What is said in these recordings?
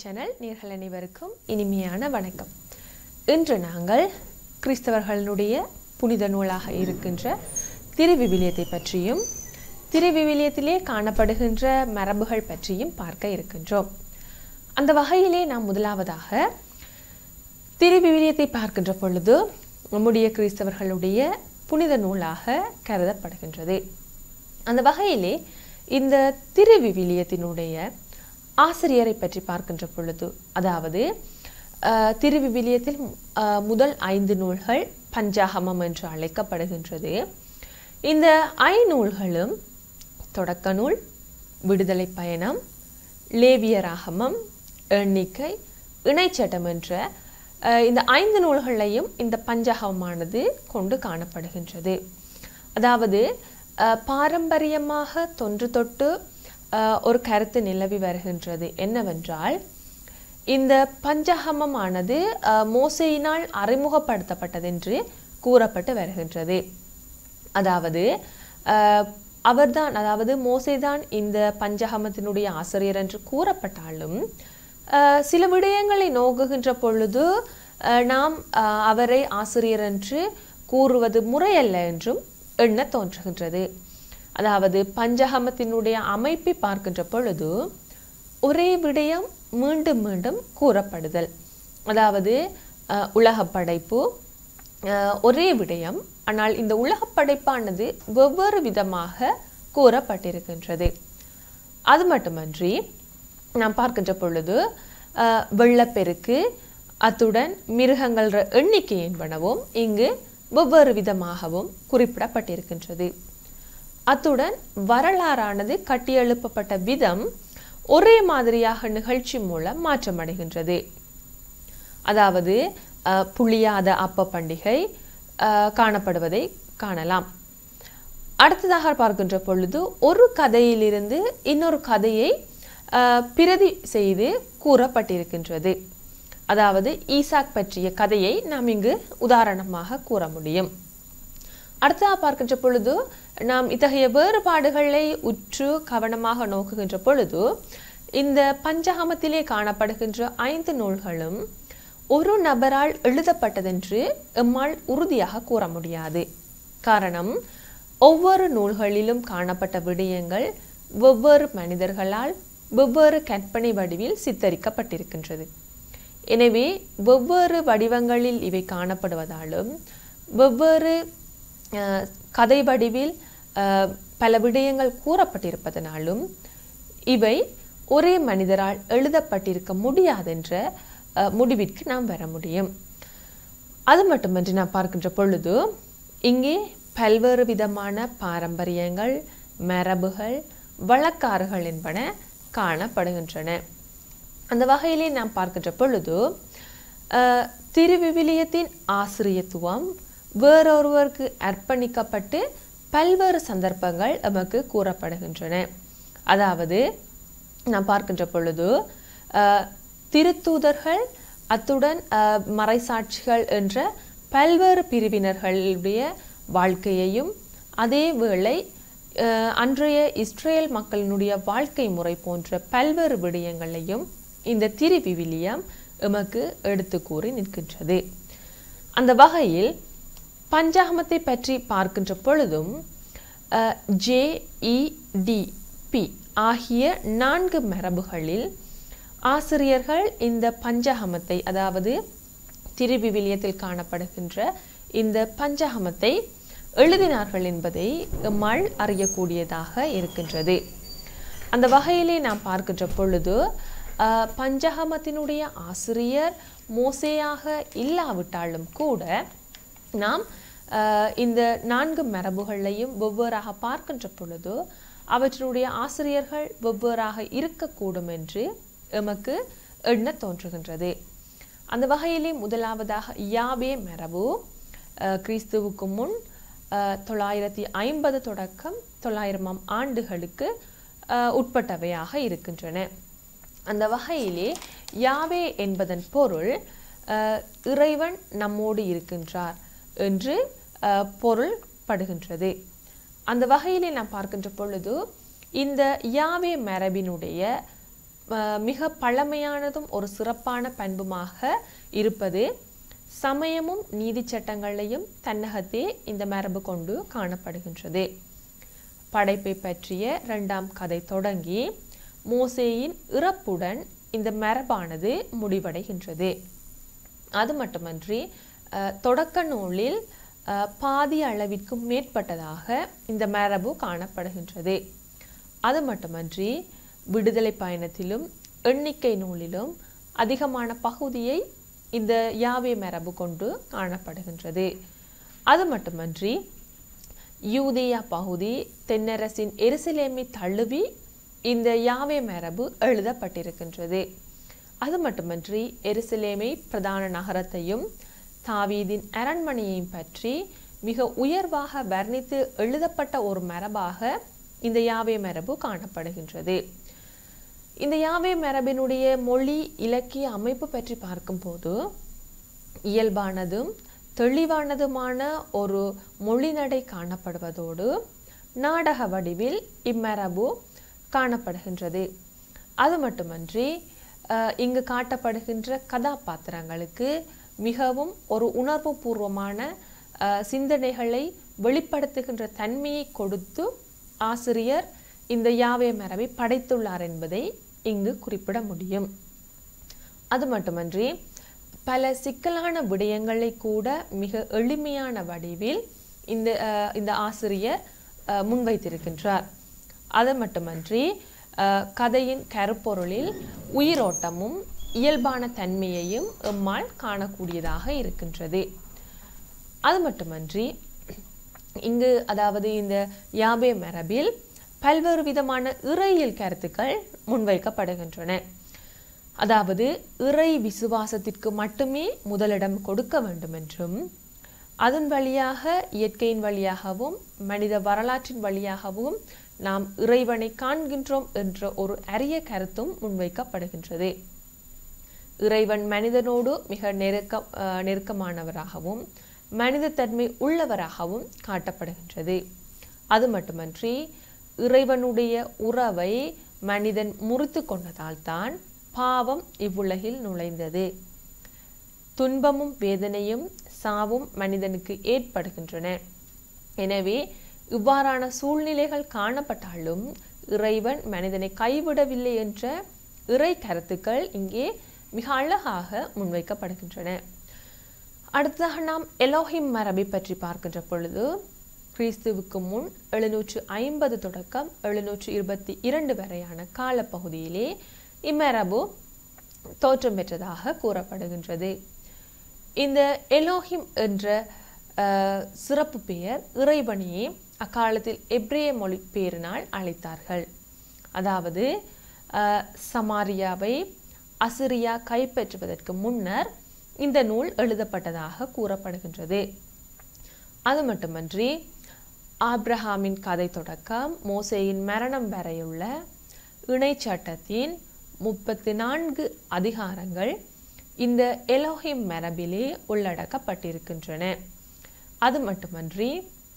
channel நேர்கள் அனைவருக்கும் இனிமையான வணக்கம் இன்று நாங்கள் கிறிஸ்தவர்களுடைய புனித நூலாக இருக்கின்ற திருவிவிலியத்தை பற்றியும் திருவிவிலியத்திலே காணப்படுகின்ற மரபுகள் பற்றியும் பார்க்க இருக்கின்றோம் அந்த வகையிலே நாம் முதலாவதாக திருவிவிலியத்தை பார்க்கின்ற பொழுது நம்முடைய கிறிஸ்தவர்களுடைய புனித நூலாக கருதப்படுகின்றது அந்த வகையிலே இந்த திருவிவிலியத்தினுடைய ஆசிரியரை பற்றி பார்க்கின்ற பொழுது அதாவது அஹ், திருவிவிலியத்தில் அஹ், முதல் ஐந்து நூல்கள் பஞ்சாகமம் என்று அழைக்கப்படுகின்றது இந்த ஐநூல்களும் தொடக்க நூல் விடுதலை பயணம் லேவியராகமம் எண்ணிக்கை இணைச்சட்டம் என்ற அஹ், இந்த ஐந்து நூல்களையும் இந்த பஞ்சாகமானது கொண்டு காணப்படுகின்றது அதாவது அஹ், பாரம்பரியமாக தொன்று தொட்டு அஹ், ஒரு கருத்து நிலவி வருகின்றது என்னவென்றால் இந்த பஞ்சகமமானது அஹ், மோசேயினால் அறிமுகப்படுத்தப்பட்டதென்று கூறப்பட்டு வருகின்றது அதாவது அஹ், அவர்தான் அதாவது மோசேதான் இந்த பஞ்சகமத்தினுடைய ஆசிரியர் என்று கூறப்பட்டாலும் அஹ், சில விடயங்களை நோக்குகின்ற பொழுது அஹ், நாம் அஹ், அவரை ஆசிரியர் என்று கூறுவது முறையல்ல என்றும் எண்ண தோன்றுகின்றது அதாவது பஞ்சகமத்தினுடைய அமைப்பை பார்க்கின்ற பொழுது ஒரே விடயம் மீண்டும் மீண்டும் கூறப்படுதல் அதாவது அஹ், உலகப் படைப்பு அஹ், ஒரே விடயம் ஆனால் இந்த உலகப் படைப்பானது வெவ்வேறு விதமாக கூறப்பட்டிருக்கின்றது அது மட்டுமன்றி நாம் பார்க்கின்ற பொழுது அஹ், வெள்ளப்பெருக்கு அத்துடன் மிருகங்கள் எண்ணிக்கை என்பனவும் இங்கு வெவ்வேறு விதமாகவும் குறிப்பிடப்பட்டிருக்கின்றது அத்துடன் வரலாறானது கட்டியெழுப்பப்பட்ட விதம் ஒரே மாதிரியாக நிகழ்ச்சி மூலம் மாற்றமடைகின்றது அதாவது அஹ், புளியாத அப்ப பண்டிகை அஹ், காணப்படுவதை காணலாம் அடுத்ததாக பார்க்கின்ற பொழுது ஒரு கதையிலிருந்து இன்னொரு கதையை அஹ், பிரதி செய்து கூறப்பட்டிருக்கின்றது அதாவது ஈசாக் பற்றிய கதையை நாம் இங்கு உதாரணமாக கூற முடியும் அடுத்ததாக பார்க்கின்ற பொழுது நாம் இத்தகைய வேறுபாடுகளை உற்று கவனமாக நோக்குகின்ற பொழுது இந்த பஞ்சகமத்திலே காணப்படுகின்ற ஐந்து நூல்களும் ஒரு நபரால் எழுதப்பட்டதென்று எம்மால் உறுதியாக கூற முடியாது காரணம் ஒவ்வொரு நூல்களிலும் காணப்பட்ட விடயங்கள் வெவ்வேறு மனிதர்களால் வெவ்வேறு கற்பனை வடிவில் சித்தரிக்கப்பட்டிருக்கின்றது எனவே வெவ்வேறு வடிவங்களில் இவை காணப்படுவதாலும் வெவ்வேறு அஹ், கதை வடிவில் அஹ், பல விடயங்கள் கூறப்பட்டிருப்பதனாலும் இவை ஒரே மனிதரால் எழுதப்பட்டிருக்க முடியாதென்ற அஹ், முடிவிற்கு நாம் வர முடியும் அது மட்டுமன்றி நாம் பார்க்கின்ற பொழுது இங்கே பல்வேறு விதமான பாரம்பரியங்கள் மரபுகள் வழக்காறுகள் என்பன காணப்படுகின்றன அந்த வகையிலே நாம் பார்க்கின்ற பொழுது அஹ், திருவிவிலியத்தின் ஆசிரியத்துவம் வேறொருவருக்கு அர்ப்பணிக்கப்பட்டு பல்வேறு சந்தர்ப்பங்கள் நமக்கு கூறப்படுகின்றன அதாவது நாம் பார்க்கின்ற பொழுது அஹ், திருத்தூதர்கள் அத்துடன் அஹ், மறைசாட்சிகள் என்ற பல்வேறு பிரிவினர்களுடைய வாழ்க்கையையும் அதே வேளை அஹ், அன்றைய இஸ்ரேல் மக்களினுடைய வாழ்க்கை முறை போன்ற பல்வேறு விடயங்களையும் இந்த திருவிவிலியம் எமக்கு எடுத்து கூறி நிற்கின்றது அந்த வகையில் பஞ்சாகமத்தை பற்றி பார்க்கின்ற பொழுதும் ஜே இ டி பி ஆகிய நான்கு மரபுகளில் ஆசிரியர்கள் இந்த பஞ்சாகமத்தை அதாவது திருவிவிலியத்தில் காணப்படுகின்ற இந்த பஞ்சாகமத்தை எழுதினார்கள் என்பதை எம்மால் அறியக்கூடியதாக இருக்கின்றது அந்த வகையிலே நாம் பார்க்கின்ற பொழுது அஹ், பஞ்சகமத்தினுடைய ஆசிரியர் மோசேயாக இல்லாவிட்டாலும் கூட நாம் அஹ், இந்த நான்கு மரபுகளையும் வெவ்வேறாக பார்க்கின்ற பொழுது அவற்றினுடைய ஆசிரியர்கள் வெவ்வேறாக இருக்கக்கூடும் என்று எமக்கு எண்ண தோன்றுகின்றது அந்த வகையிலே முதலாவதாக யாவே மரபு அஹ், கிறிஸ்துவுக்கு முன் அஹ், தொள்ளாயிரத்தி ஐம்பது தொடக்கம் தொள்ளாயிரமாம் ஆண்டுகளுக்கு அஹ், உட்பட்டவையாக இருக்கின்றன அந்த வகையிலே யாவே என்பதன் பொருள் அஹ், இறைவன் நம்மோடு இருக்கின்றார் என்று அஹ், பொருள்படுகின்றது அந்த வகையிலே நாம் பார்க்கின்ற பொழுது இந்த யாவே மரபினுடைய அஹ், மிக பழமையானதும் ஒரு சிறப்பான பண்புமாக இருப்பது சமயமும் நீதி சட்டங்களையும் தன்னகத்தே இந்த மரபு கொண்டு காணப்படுகின்றது படைப்பை பற்றிய இரண்டாம் கதை தொடங்கி மோசேயின் இறப்புடன் இந்த மரபானது முடிவடைகின்றது அது மட்டுமன்றி அஹ், தொடக்க நூலில் அஹ், பாதி அளவிற்கும் மேற்பட்டதாக இந்த மரபு காணப்படுகின்றது அது மட்டுமன்றி விடுதலை பயணத்திலும் எண்ணிக்கை நூலிலும் அதிகமான பகுதியை இந்த யாவே மரபு கொண்டு காணப்படுகின்றது அது மட்டுமன்றி யூதேயா பகுதி தென்னரசின் எருசலேமை தழுவி இந்த யாவே மரபு எழுதப்பட்டிருக்கின்றது அது மட்டுமன்றி எருசலேமை பிரதான நகரத்தையும் தாவீதின் அரண்மனையையும் பற்றி மிக உயர்வாக வர்ணித்து எழுதப்பட்ட ஒரு மரபாக இந்த யாவே மரபு காணப்படுகின்றது இந்த யாவே மரபினுடைய மொழி இலக்கிய அமைப்பு பற்றி பார்க்கும்போது இயல்பானதும் தெளிவானதுமான ஒரு மொழிநடை காணப்படுவதோடு நாடக வடிவில் இம்மரபு காணப்படுகின்றது அது மட்டுமன்றி அஹ், இங்கு காட்டப்படுகின்ற கதாபாத்திரங்களுக்கு மிகவும் ஒரு உணர்வு பூர்வமான அஹ், சிந்தனைகளை வெளிப்படுத்துகின்ற தன்மையை கொடுத்து ஆசிரியர் இந்த யாவே மரபை படைத்துள்ளார் என்பதை இங்கு குறிப்பிட முடியும் அது மட்டுமன்றி பல சிக்கலான விடயங்களை கூட மிக எளிமையான வடிவில் இந்த அஹ், இந்த ஆசிரியர் அஹ், முன்வைத்திருக்கின்றார் அது மட்டுமன்றி அஹ், கதையின் கருப்பொருளில் உயிரோட்டமும் இயல்பான தன்மையையும் எம்மால் காணக்கூடியதாக இருக்கின்றது அது மட்டுமன்றி இங்கு அதாவது இந்த யாபே மரபில் பல்வேறு விதமான இறையியல் கருத்துக்கள் முன்வைக்கப்படுகின்றன அதாவது இறை விசுவாசத்திற்கு மட்டுமே முதலிடம் கொடுக்க வேண்டும் என்றும் அதன் வழியாக இயற்கையின் வழியாகவும் மனித வரலாற்றின் வழியாகவும் நாம் இறைவனை காண்கின்றோம் என்ற ஒரு அரிய கருத்தும் முன்வைக்கப்படுகின்றது இறைவன் மனிதனோடு மிக நெருக்க அஹ், நெருக்கமானவராகவும் மனிதத்தன்மை உள்ளவராகவும் காட்டப்படுகின்றது அது மட்டுமன்றி இறைவனுடைய உறவை மனிதன் முறித்து கொண்டதால் தான் பாவம் இவ்வுலகில் நுழைந்தது துன்பமும் வேதனையும் சாவும் மனிதனுக்கு ஏற்படுகின்றன எனவே இவ்வாறான சூழ்நிலைகள் காணப்பட்டாலும் இறைவன் மனிதனை கைவிடவில்லை என்ற இறை கருத்துக்கள் இங்கே மிக அழகாக முன்வைக்கப்படுகின்றன அடுத்ததாக நாம் எலோஹிம் மரபை பற்றி பார்க்கின்ற பொழுது கிறிஸ்துவுக்கு முன் எழுநூற்று ஐம்பது தொடக்கம் எழுநூற்று இருபத்தி இரண்டு வரையான காலப்பகுதியிலே இம்மரபு தோற்றம் பெற்றதாக கூறப்படுகின்றது இந்த எலோஹிம் என்ற அஹ், சிறப்பு பெயர் இறைவனையே அக்காலத்தில் எப்ரேய மொழி பெயரினால் அழைத்தார்கள் அதாவது அஹ், சமாரியாவை அசிரியா கைப்பற்றுவதற்கு முன்னர் இந்த நூல் எழுதப்பட்டதாக கூறப்படுகின்றது அது மட்டுமன்றி ஆப்ரஹாமின் கதை தொடக்கம் மோசேயின் மரணம் வரையுள்ள இணைச்சட்டத்தின் முப்பத்தி நான்கு அதிகாரங்கள் இந்த எலோஹிம் மரபிலே உள்ளடக்கப்பட்டிருக்கின்றன அது மட்டுமன்றி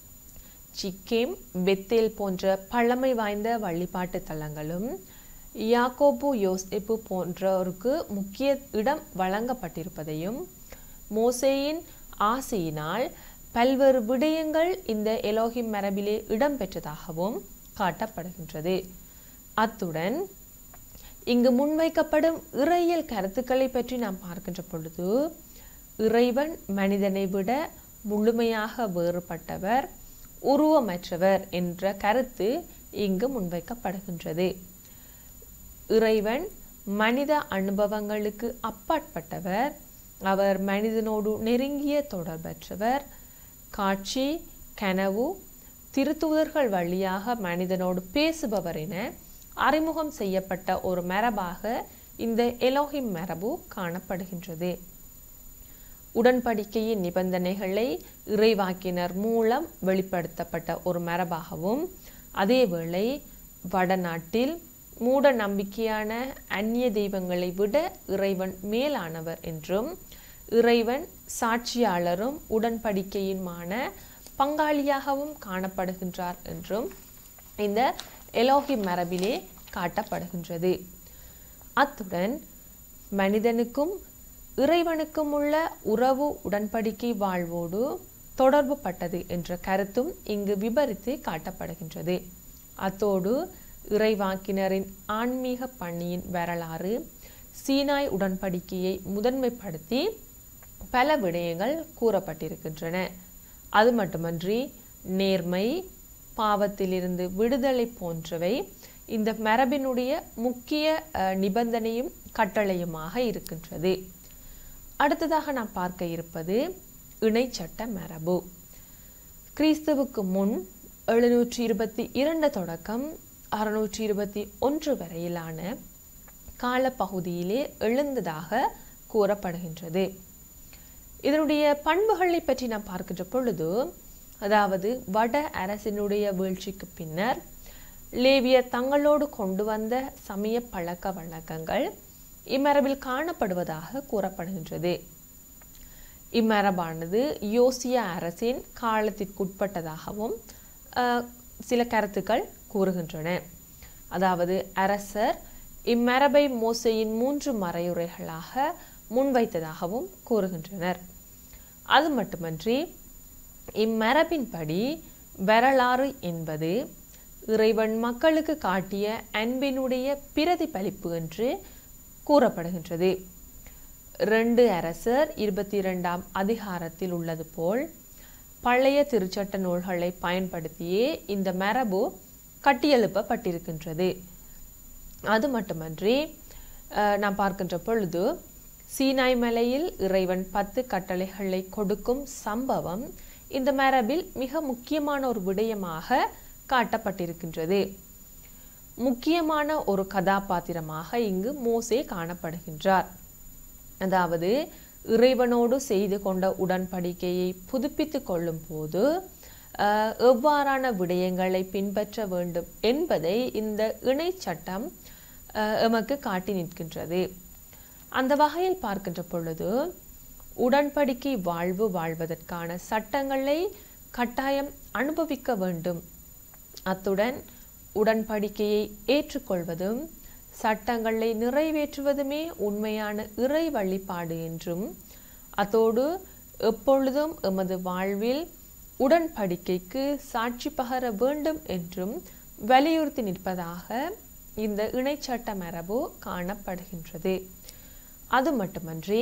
சிக்கேம் பெத்தேல் போன்ற பழமை வாய்ந்த வழிபாட்டு தலங்களும் யாக்கோபு யோசேப்பு போன்றோருக்கு முக்கிய இடம் வழங்கப்பட்டிருப்பதையும் மோசேயின் ஆசையினால் பல்வேறு விடயங்கள் இந்த எலோஹிம் மரபிலே இடம்பெற்றதாகவும் காட்டப்படுகின்றது அத்துடன் இங்கு முன்வைக்கப்படும் இறையியல் கருத்துக்களை பற்றி நாம் பார்க்கின்ற பொழுது இறைவன் மனிதனை விட முழுமையாக வேறுபட்டவர் உருவமற்றவர் என்ற கருத்து இங்கு முன்வைக்கப்படுகின்றது இறைவன் மனித அனுபவங்களுக்கு அப்பாற்பட்டவர் அவர் மனிதனோடு நெருங்கிய தொடர்பற்றவர் காட்சி கனவு திருத்தூதர்கள் வழியாக மனிதனோடு பேசுபவர் என அறிமுகம் செய்யப்பட்ட ஒரு மரபாக இந்த எலோஹிம் மரபு காணப்படுகின்றது உடன்படிக்கையின் நிபந்தனைகளை இறைவாக்கினர் மூலம் வெளிப்படுத்தப்பட்ட ஒரு மரபாகவும் அதேவேளை வடநாட்டில் மூட நம்பிக்கையான அந்நிய தெய்வங்களை விட இறைவன் மேலானவர் என்றும் இறைவன் சாட்சியாளரும் உடன்படிக்கையுமான பங்காளியாகவும் காணப்படுகின்றார் என்றும் இந்த எலோஹி மரபிலே காட்டப்படுகின்றது அத்துடன் மனிதனுக்கும் இறைவனுக்கும் உள்ள உறவு உடன்படிக்கை வாழ்வோடு தொடர்பு பட்டது என்ற கருத்தும் இங்கு விபரித்து காட்டப்படுகின்றது அத்தோடு இறைவாக்கினரின் ஆன்மீக பணியின் வரலாறு சீனாய் உடன்படிக்கையை முதன்மைப்படுத்தி பல விடயங்கள் கூறப்பட்டிருக்கின்றன அது மட்டுமன்றி நேர்மை பாவத்திலிருந்து விடுதலை போன்றவை இந்த மரபினுடைய முக்கிய அஹ், நிபந்தனையும் கட்டளையுமாக இருக்கின்றது அடுத்ததாக நாம் பார்க்க இருப்பது இணைச்சட்ட மரபு கிறிஸ்துவுக்கு முன் எழுநூற்றி இருபத்தி இரண்டு தொடக்கம் அறுநூற்றி இருபத்தி ஒன்று வரையிலான காலப்பகுதியிலே எழுந்ததாக கூறப்படுகின்றது இதனுடைய பண்புகளை பற்றி நாம் பார்க்கின்ற பொழுது அதாவது வட அரசினுடைய வீழ்ச்சிக்கு பின்னர் லேவியர் தங்களோடு கொண்டு வந்த சமய பழக்க வழக்கங்கள் இம்மரபில் காணப்படுவதாக கூறப்படுகின்றது இம்மரபானது யோசியா அரசின் காலத்திற்குட்பட்டதாகவும் அஹ், சில கருத்துக்கள் கூறுகின்றன அதாவது அரசர் இம்மரபை மோசையின் மூன்று மறையுரைகளாக முன்வைத்ததாகவும் கூறுகின்றனர் அது மட்டுமன்றி இம்மரபின்படி வரலாறு என்பது இறைவன் மக்களுக்கு காட்டிய அன்பினுடைய பிரதிபலிப்பு என்று கூறப்படுகின்றது ரெண்டு அரசர் இருபத்தி இரண்டாம் அதிகாரத்தில் உள்ளது போல் பழைய திருச்சட்ட நூல்களை பயன்படுத்தியே இந்த மரபு கட்டியெழுப்பப்பட்டிருக்கின்றது அது மட்டுமன்றி அஹ், நாம் பார்க்கின்ற பொழுது சீனாய் மலையில் இறைவன் பத்து கட்டளைகளை கொடுக்கும் சம்பவம் இந்த மரபில் மிக முக்கியமான ஒரு விடயமாக காட்டப்பட்டிருக்கின்றது முக்கியமான ஒரு கதாபாத்திரமாக இங்கு மோசே காணப்படுகின்றார் அதாவது இறைவனோடு செய்து கொண்ட உடன்படிக்கையை புதுப்பித்து கொள்ளும் போது அஹ், எவ்வாறான விடயங்களை பின்பற்ற வேண்டும் என்பதை இந்த இணை சட்டம் அஹ், எமக்கு காட்டி நிற்கின்றது அந்த வகையில் பார்க்கின்ற பொழுது உடன்படிக்கை வாழ்வு வாழ்வதற்கான சட்டங்களை கட்டாயம் அனுபவிக்க வேண்டும் அத்துடன் உடன்படிக்கையை ஏற்றுக்கொள்வதும் சட்டங்களை நிறைவேற்றுவதுமே உண்மையான இறை வழிபாடு என்றும் அத்தோடு எப்பொழுதும் எமது வாழ்வில் உடன்படிக்கைக்கு சாட்சி பகர வேண்டும் என்றும் வலியுறுத்தி நிற்பதாக இந்த இணைச்சட்ட மரபு காணப்படுகின்றது அது மட்டுமன்றி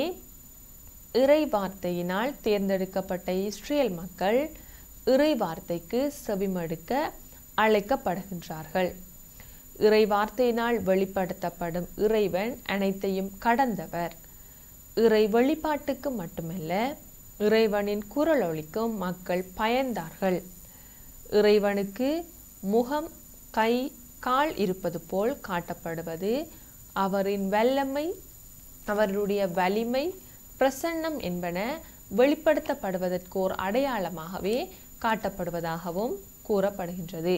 இறை வார்த்தையினால் தேர்ந்தெடுக்கப்பட்ட இஸ்ரேல் மக்கள் இறை வார்த்தைக்கு செவிமடுக்க அழைக்கப்படுகின்றார்கள் இறை வார்த்தையினால் வெளிப்படுத்தப்படும் இறைவன் அனைத்தையும் கடந்தவர் இறை வெளிப்பாட்டுக்கு மட்டுமல்ல இறைவனின் குரலொலிக்கும் மக்கள் பயந்தார்கள் இறைவனுக்கு முகம் கை கால் இருப்பது போல் காட்டப்படுவது அவரின் வல்லமை அவருடைய வலிமை பிரசன்னம் என்பன வெளிப்படுத்தப்படுவதற்கு ஓர் அடையாளமாகவே காட்டப்படுவதாகவும் கூறப்படுகின்றது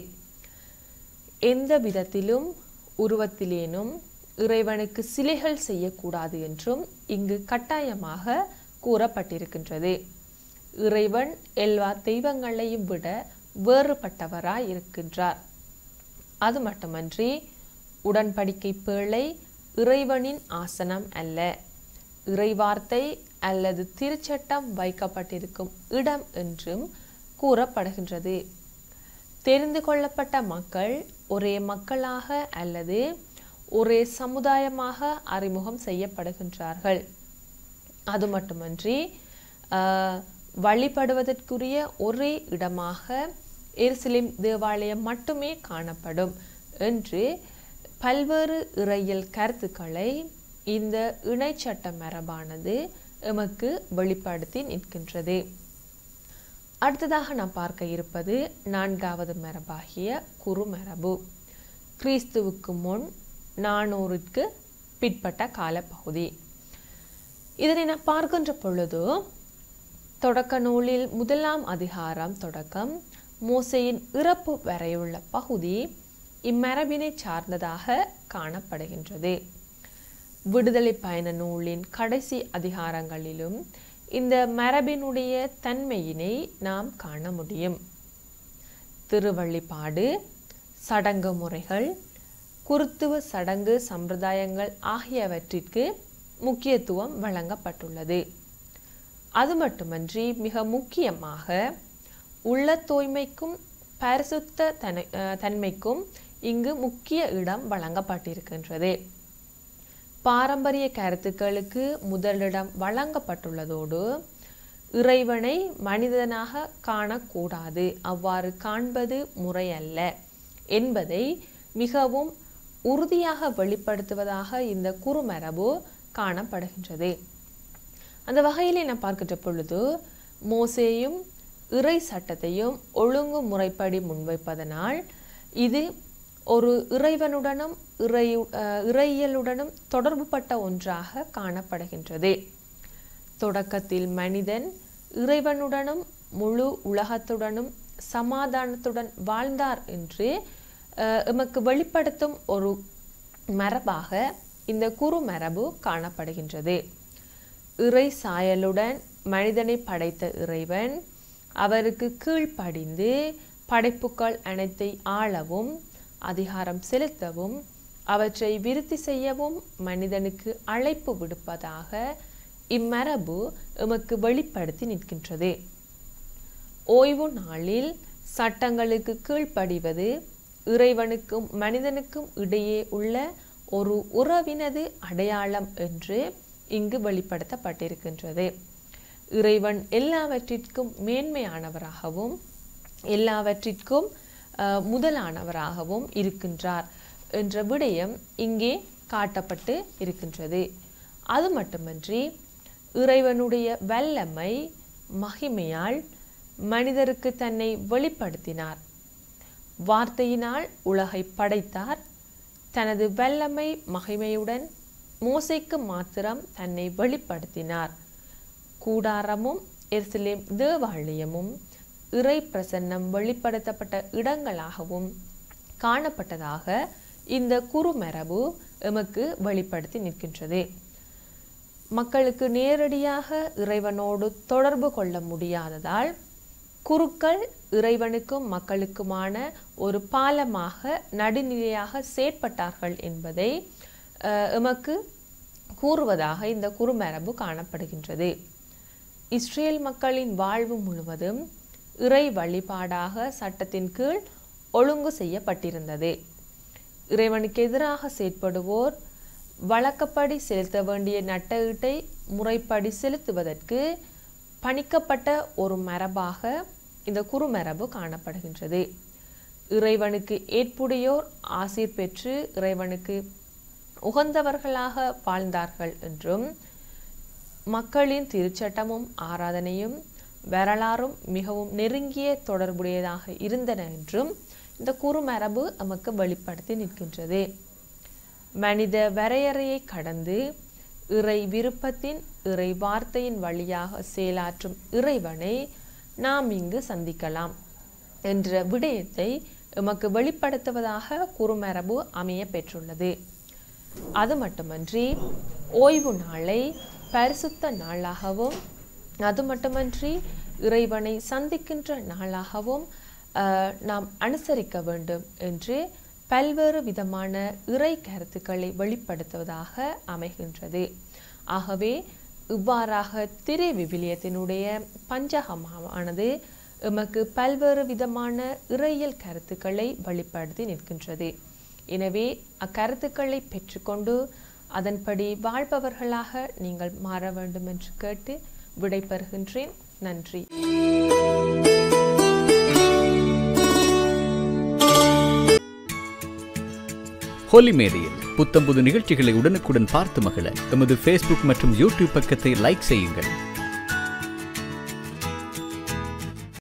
எந்த விதத்திலும் உருவத்திலேனும் இறைவனுக்கு சிலைகள் செய்யக்கூடாது என்றும் இங்கு கட்டாயமாக கூறப்பட்டிருக்கின்றது இறைவன் எல்லா தெய்வங்களையும் விட வேறுபட்டவராய் இருக்கின்றார் அது மட்டுமன்றி உடன்படிக்கை பேழை இறைவனின் ஆசனம் அல்ல இறைவார்த்தை அல்லது திருச்சட்டம் வைக்கப்பட்டிருக்கும் இடம் என்றும் கூறப்படுகின்றது தெரிந்து கொள்ளப்பட்ட மக்கள் ஒரே மக்களாக அல்லது ஒரே சமுதாயமாக அறிமுகம் செய்யப்படுகின்றார்கள் அது மட்டுமன்றி ஆஹ், வழிபடுவதற்குரிய ஒரே இடமாக எருசலேம் தேவாலயம் மட்டுமே காணப்படும் என்று பல்வேறு இறையியல் கருத்துக்களை இந்த இணைச்சட்ட மரபானது எமக்கு வெளிப்படுத்தி நிற்கின்றது அடுத்ததாக நாம் பார்க்க இருப்பது நான்காவது மரபாகிய குறுமரபு கிறிஸ்துவுக்கு முன் நானூறுக்கு பிற்பட்ட காலப்பகுதி இதனை நாம் பார்க்கின்ற பொழுது தொடக்க நூலில் முதலாம் அதிகாரம் தொடக்கம் மோசையின் இறப்பு வரையுள்ள பகுதி இம்மரபினை சார்ந்ததாக காணப்படுகின்றது விடுதலை பயண நூலின் கடைசி அதிகாரங்களிலும் இந்த மரபினுடைய தன்மையினை நாம் காண முடியும் திருவள்ளிப்பாடு சடங்கு முறைகள் குருத்துவ சடங்கு சம்பிரதாயங்கள் ஆகியவற்றிற்கு முக்கியத்துவம் வழங்கப்பட்டுள்ளது அது மட்டுமன்றி மிக முக்கியமாக உள்ள தூய்மைக்கும் பரிசுத்த தன அஹ் தன்மைக்கும் இங்கு முக்கிய இடம் வழங்கப்பட்டிருக்கின்றது பாரம்பரிய கருத்துக்களுக்கு முதலிடம் வழங்கப்பட்டுள்ளதோடு இறைவனை மனிதனாக காணக்கூடாது அவ்வாறு காண்பது முறையல்ல என்பதை மிகவும் உறுதியாக வெளிப்படுத்துவதாக இந்த குறுமரபு காணப்படுகின்றது அந்த வகையிலே நான் பார்க்கின்ற பொழுது மோசேயும் இறை சட்டத்தையும் ஒழுங்கு முறைப்படி முன்வைப்பதனால் இது ஒரு இறைவனுடனும் இறை அஹ் இறையியலுடனும் தொடர்புபட்ட ஒன்றாக காணப்படுகின்றது தொடக்கத்தில் மனிதன் இறைவனுடனும் முழு உலகத்துடனும் சமாதானத்துடன் வாழ்ந்தார் என்று அஹ், எமக்கு வெளிப்படுத்தும் ஒரு மரபாக இந்த குறு மரபு காணப்படுகின்றது இறை சாயலுடன் மனிதனை படைத்த இறைவன் அவருக்கு கீழ்ப்படிந்து படைப்புகள் அனைத்தை ஆளவும் அதிகாரம் செலுத்தவும் அவற்றை விருத்தி செய்யவும் மனிதனுக்கு அழைப்பு விடுப்பதாக இம்மரபு எமக்கு வெளிப்படுத்தி நிற்கின்றது ஓய்வு நாளில் சட்டங்களுக்கு கீழ்ப்படிவது இறைவனுக்கும் மனிதனுக்கும் இடையே உள்ள ஒரு உறவினது அடையாளம் என்று இங்கு வெளிப்படுத்தப்பட்டிருக்கின்றது இறைவன் எல்லாவற்றிற்கும் மேன்மையானவராகவும் எல்லாவற்றிற்கும் அஹ், முதலானவராகவும் இருக்கின்றார் என்ற விடயம் இங்கே காட்டப்பட்டு இருக்கின்றது அது மட்டுமன்றி இறைவனுடைய வல்லமை மகிமையால் மனிதருக்கு தன்னை வெளிப்படுத்தினார் வார்த்தையினால் உலகை படைத்தார் தனது வல்லமை மகிமையுடன் மோசைக்கு மாத்திரம் தன்னை வெளிப்படுத்தினார் கூடாரமும் எருசலேம் தேவாலயமும் இறை பிரசன்னம் வெளிப்படுத்தப்பட்ட இடங்களாகவும் காணப்பட்டதாக இந்த குறுமரபு எமக்கு வெளிப்படுத்தி நிற்கின்றது மக்களுக்கு நேரடியாக இறைவனோடு தொடர்பு கொள்ள முடியாததால் குருக்கள் இறைவனுக்கும் மக்களுக்குமான ஒரு பாலமாக நடுநிலையாக செயற்பட்டார்கள் என்பதை அஹ், எமக்கு கூறுவதாக இந்த குறுமரபு காணப்படுகின்றது இஸ்ரேல் மக்களின் வாழ்வு முழுவதும் இறை வழிபாடாக சட்டத்தின் கீழ் ஒழுங்கு செய்யப்பட்டிருந்தது இறைவனுக்கு எதிராக செயற்படுவோர் வழக்கப்படி செலுத்த வேண்டிய நட்டஈட்டை முறைப்படி செலுத்துவதற்கு பணிக்கப்பட்ட ஒரு மரபாக இந்த குறுமரபு காணப்படுகின்றது இறைவனுக்கு ஏற்புடையோர் ஆசீர் பெற்று இறைவனுக்கு உகந்தவர்களாக வாழ்ந்தார்கள் என்றும் மக்களின் திருச்சட்டமும் ஆராதனையும் வரலாறும் மிகவும் நெருங்கிய தொடர்புடையதாக இருந்தன என்றும் இந்த குறுமரபு நமக்கு வெளிப்படுத்தி நிற்கின்றது மனித வரையறையை கடந்து இறை விருப்பத்தின் இறை வார்த்தையின் வழியாக செயலாற்றும் இறைவனை நாம் இங்கு சந்திக்கலாம் என்ற விடயத்தை எமக்கு வெளிப்படுத்துவதாக குறுமரபு அமைய பெற்றுள்ளது அது மட்டுமன்றி ஓய்வு நாளை பரிசுத்த நாளாகவும் அது மட்டுமன்றி இறைவனை சந்திக்கின்ற நாளாகவும் ஆஹ், நாம் அனுசரிக்க வேண்டும் என்று பல்வேறு விதமான இறை கருத்துக்களை வெளிப்படுத்துவதாக அமைகின்றது ஆகவே இவ்வாறாக திரு விவிலியத்தினுடைய பஞ்சகமானது எமக்கு பல்வேறு விதமான இறையியல் கருத்துக்களை வெளிப்படுத்தி நிற்கின்றது எனவே அக்கருத்துக்களை பெற்றுக்கொண்டு அதன்படி வாழ்பவர்களாக நீங்கள் மாற வேண்டும் என்று கேட்டு விடைபெறுகின்றேன் நன்றி ஹோலி மேரியில் புத்தம்புது நிகழ்ச்சிகளை உடனுக்குடன் பார்த்து மகிழ எமது ஃபேஸ்புக் மற்றும் யூடியூப் பக்கத்தை லைக் செய்யுங்கள்